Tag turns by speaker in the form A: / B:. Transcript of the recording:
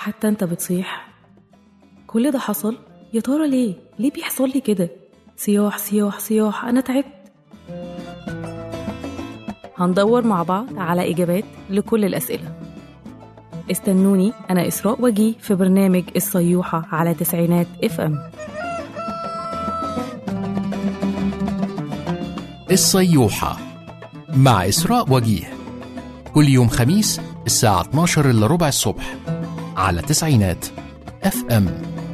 A: حتى انت بتصيح كل ده حصل يا ترى ليه ليه بيحصل لي كده صياح صياح صياح انا تعبت هندور مع بعض على اجابات لكل الاسئله استنوني انا اسراء وجي في برنامج الصيوحه على تسعينات اف ام
B: الصيوحة مع إسراء وجيه كل يوم خميس الساعة 12 إلا ربع الصبح على تسعينات اف ام